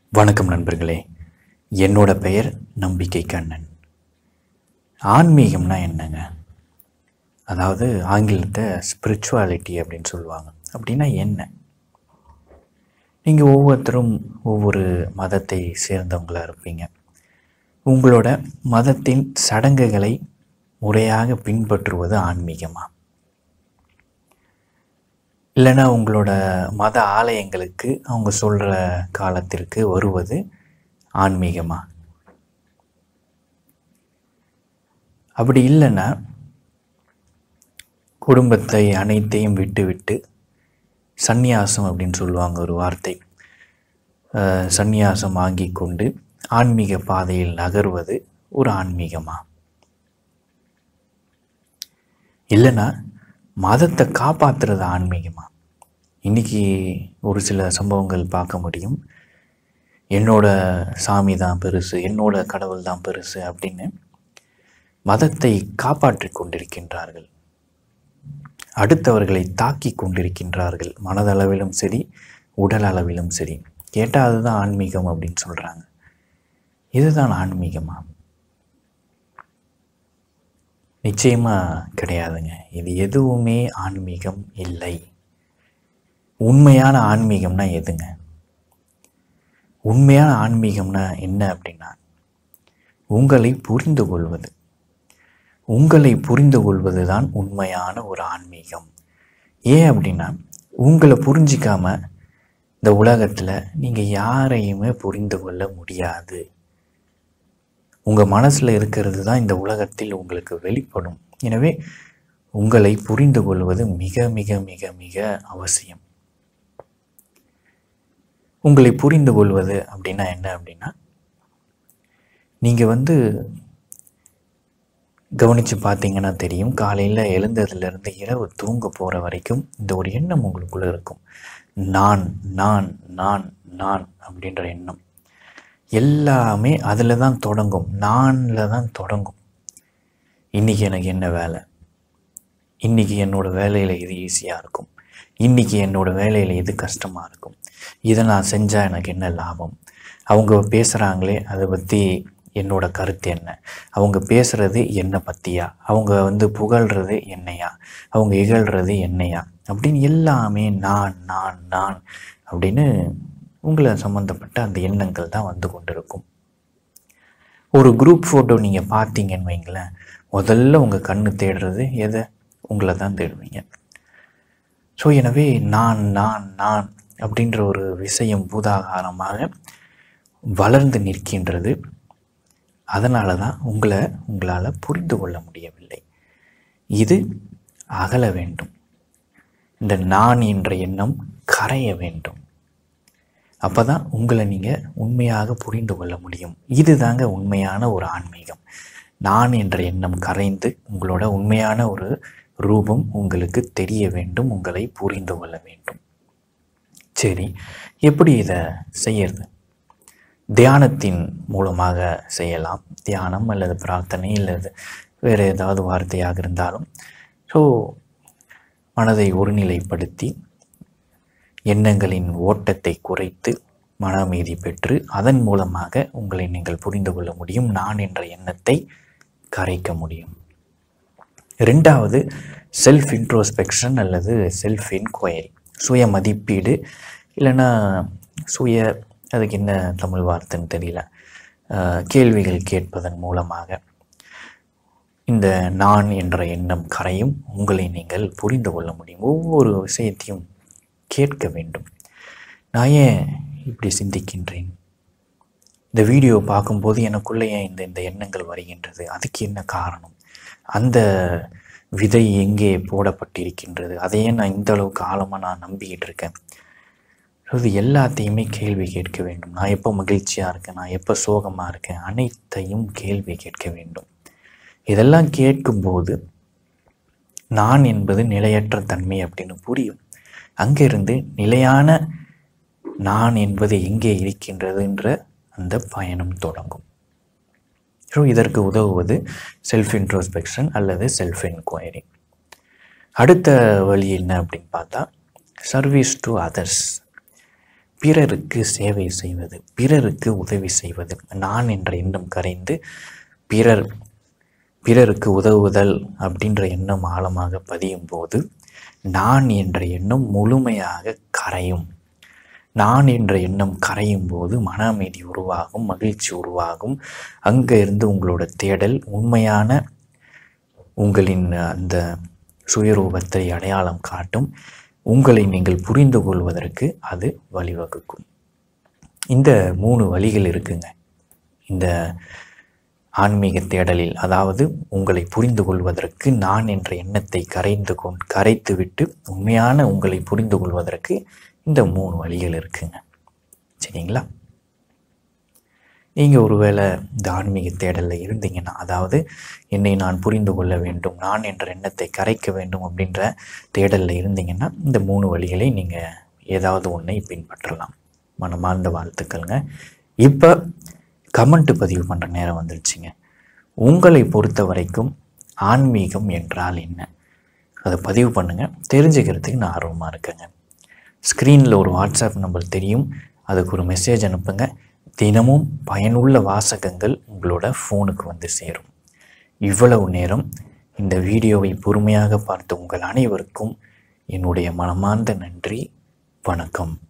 வணக்கம் நண்பர்களே என்னோட பெயர் நம்பிக்கை கண்ணன் ஆன்மீகம்னா என்னங்க அதாவது ஆங்கிலத்தை ஸ்பிரிச்சுவாலிட்டி அப்படின்னு சொல்லுவாங்க அப்படின்னா என்ன நீங்கள் ஒவ்வொருத்தரும் ஒவ்வொரு மதத்தை சேர்ந்தவங்களாக இருப்பீங்க உங்களோட மதத்தின் சடங்குகளை முறையாக பின்பற்றுவது ஆன்மீகமா இல்லைன்னா உங்களோட மத ஆலயங்களுக்கு அவங்க சொல்கிற காலத்திற்கு வருவது ஆன்மீகமா அப்படி இல்லைன்னா குடும்பத்தை அனைத்தையும் விட்டு விட்டு சந்நியாசம் அப்படின்னு சொல்லுவாங்க ஒரு வார்த்தை அஹ், சந்நியாசம் வாங்கி கொண்டு ஆன்மீக பாதையில் நகர்வது ஒரு ஆன்மீகமா இல்லைன்னா மதத்தை காப்பாற்றுறது ஆன்மீகமா இன்னைக்கு ஒரு சில சம்பவங்கள் பார்க்க முடியும் என்னோட சாமி தான் பெருசு என்னோட கடவுள் தான் பெருசு அப்படின்னு மதத்தை காப்பாற்றிக் கொண்டிருக்கின்றார்கள் அடுத்தவர்களை தாக்கி கொண்டிருக்கின்றார்கள் மனதளவிலும் சரி உடல் அளவிலும் சரி கேட்டால் அதுதான் ஆன்மீகம் அப்படின்னு சொல்கிறாங்க இதுதான் ஆன்மீகமா நிச்சயமாக கிடையாதுங்க இது எதுவுமே ஆன்மீகம் இல்லை உண்மையான ஆன்மீகம்னா எதுங்க உண்மையான ஆன்மீகம்னா என்ன அப்படின்னா உங்களை புரிந்து கொள்வது உங்களை புரிந்து கொள்வது தான் உண்மையான ஒரு ஆன்மீகம் ஏன் அப்படின்னா உங்களை புரிஞ்சிக்காம இந்த உலகத்தில் நீங்கள் யாரையுமே புரிந்து கொள்ள முடியாது உங்கள் மனசில் இருக்கிறது தான் இந்த உலகத்தில் உங்களுக்கு வெளிப்படும் எனவே உங்களை புரிந்து கொள்வது மிக மிக மிக மிக அவசியம் உங்களை புரிந்து கொள்வது அப்படின்னா என்ன அப்படின்னா நீங்கள் வந்து கவனித்து பார்த்தீங்கன்னா தெரியும் காலையில் எழுந்ததுலேருந்து இரவு தூங்க போகிற வரைக்கும் இந்த ஒரு எண்ணம் உங்களுக்குள்ளே இருக்கும் நான் நான் நான் நான் அப்படின்ற எண்ணம் எல்லாமே அதில் தான் தொடங்கும் நானில் தான் தொடங்கும் இன்றைக்கி எனக்கு என்ன வேலை இன்றைக்கி என்னோடய வேலையில் இது ஈஸியாக இருக்கும் இன்றைக்கி என்னோடய வேலையில் இது கஷ்டமாக இருக்கும் இதை நான் செஞ்சால் எனக்கு என்ன லாபம் அவங்க பேசுகிறாங்களே அதை பற்றி என்னோட கருத்து என்ன அவங்க பேசுகிறது என்னை பற்றியா அவங்க வந்து புகழ்கிறது என்னையா அவங்க இகழ்கிறது என்னையா அப்படின்னு எல்லாமே நான் நான் நான் அப்படின்னு உங்களை சம்மந்தப்பட்ட அந்த எண்ணங்கள் தான் வந்து கொண்டிருக்கும் ஒரு குரூப் ஃபோட்டோ நீங்கள் பார்த்தீங்கன்னு வைங்களேன் முதல்ல உங்கள் கண்ணு தேடுறது எதை உங்களை தான் தேடுவீங்க ஸோ எனவே நான் நான் நான் அப்படின்ற ஒரு விஷயம் பூதாகாரமாக வளர்ந்து நிற்கின்றது அதனால தான் உங்களை உங்களால் புரிந்து கொள்ள முடியவில்லை இது அகல வேண்டும் இந்த நான் என்ற எண்ணம் கரைய வேண்டும் அப்போ தான் உங்களை நீங்கள் உண்மையாக புரிந்து கொள்ள முடியும் இதுதாங்க உண்மையான ஒரு ஆன்மீகம் நான் என்ற எண்ணம் கரைந்து உங்களோட உண்மையான ஒரு ரூபம் உங்களுக்கு தெரிய வேண்டும் உங்களை புரிந்து கொள்ள வேண்டும் சரி எப்படி இதை செய்யறது தியானத்தின் மூலமாக செய்யலாம் தியானம் அல்லது பிரார்த்தனை அல்லது வேறு ஏதாவது வார்த்தையாக இருந்தாலும் ஸோ மனதை ஒருநிலைப்படுத்தி எண்ணங்களின் ஓட்டத்தை குறைத்து மன அமைதி பெற்று அதன் மூலமாக உங்களை நீங்கள் புரிந்து கொள்ள முடியும் நான் என்ற எண்ணத்தை கரைக்க முடியும் ரெண்டாவது செல்ஃப் இன்ட்ரோஸ்பெக்ஷன் அல்லது செல்ஃப் என்கொயரி சுய மதிப்பீடு இல்லைன்னா சுய அதுக்கு என்ன தமிழ் வார்த்தைன்னு தெரியல அஹ், கேள்விகள் கேட்பதன் மூலமாக இந்த நான் என்ற எண்ணம் கரையும் உங்களை நீங்கள் புரிந்து கொள்ள முடியும் ஒவ்வொரு விஷயத்தையும் கேட்க வேண்டும் நான் ஏன் இப்படி சிந்திக்கின்றேன் இந்த வீடியோ பார்க்கும்போது எனக்குள்ளே ஏன் இந்த இந்த எண்ணங்கள் வருகின்றது அதுக்கு என்ன காரணம் அந்த விதை எங்கே போடப்பட்டிருக்கின்றது அதையே நான் இந்த அளவுக்கு ஆழமாக நான் நம்பிக்கிட்டு இருக்கேன் ஸோ இது எல்லாத்தையுமே கேள்வி கேட்க வேண்டும் நான் எப்போ மகிழ்ச்சியாக இருக்கேன் நான் எப்போ சோகமாக இருக்கேன் அனைத்தையும் கேள்வி கேட்க வேண்டும் இதெல்லாம் கேட்கும்போது நான் என்பது நிலையற்ற தன்மை அப்படின்னு புரியும் அங்கிருந்து நிலையான நான் என்பது எங்கே இருக்கின்றதுன்ற அந்த பயணம் தொடங்கும் ஸோ இதற்கு உதவுவது செல்ஃப் இன்ட்ரோஸ்பெக்ஷன் அல்லது செல்ஃப் என்கொயரி அடுத்த வழி என்ன அப்படின்னு பார்த்தா சர்வீஸ் டு அதர்ஸ் பிறருக்கு சேவை செய்வது பிறருக்கு உதவி செய்வது நான் என்ற எண்ணம் கரைந்து பிறர் பிறருக்கு உதவுதல் அப்படின்ற எண்ணம் ஆழமாக பதியும் போது நான் என்ற எண்ணம் முழுமையாக கரையும் நான் என்ற எண்ணம் கரையும் போது மன அமைதி உருவாகும் மகிழ்ச்சி உருவாகும் அங்கே இருந்து உங்களோட தேடல் உண்மையான உங்களின் அந்த சுயரூபத்தை அடையாளம் காட்டும் உங்களை நீங்கள் புரிந்து கொள்வதற்கு அது வழிவகுக்கும் இந்த மூணு வழிகள் இருக்குங்க இந்த ஆன்மீக தேடலில் அதாவது உங்களை புரிந்து கொள்வதற்கு நான் என்ற எண்ணத்தை கரைந்து கொண் கரைத்து விட்டு உண்மையான உங்களை புரிந்து கொள்வதற்கு இந்த மூணு வழிகள் இருக்குங்க சரிங்களா நீங்கள் ஒருவேளை இந்த ஆன்மீக தேடலில் இருந்தீங்கன்னா அதாவது என்னை நான் புரிந்து கொள்ள வேண்டும் நான் என்ற எண்ணத்தை கரைக்க வேண்டும் அப்படின்ற தேடலில் இருந்தீங்கன்னா இந்த மூணு வழிகளை நீங்கள் ஏதாவது ஒன்றை பின்பற்றலாம் மனமார்ந்த வாழ்த்துக்கள்ங்க இப்போ கமெண்ட் பதிவு பண்ணுற நேரம் வந்துடுச்சுங்க உங்களை பொறுத்த வரைக்கும் ஆன்மீகம் என்றால் என்ன அதை பதிவு பண்ணுங்கள் தெரிஞ்சுக்கிறதுக்கு நான் ஆர்வமாக இருக்கேங்க ஸ்க்ரீனில் ஒரு வாட்ஸ்அப் நம்பர் தெரியும் அதுக்கு ஒரு மெசேஜ் அனுப்புங்க தினமும் பயனுள்ள வாசகங்கள் உங்களோட ஃபோனுக்கு வந்து சேரும் இவ்வளவு நேரம் இந்த வீடியோவை பொறுமையாக பார்த்த உங்கள் அனைவருக்கும் என்னுடைய மனமார்ந்த நன்றி வணக்கம்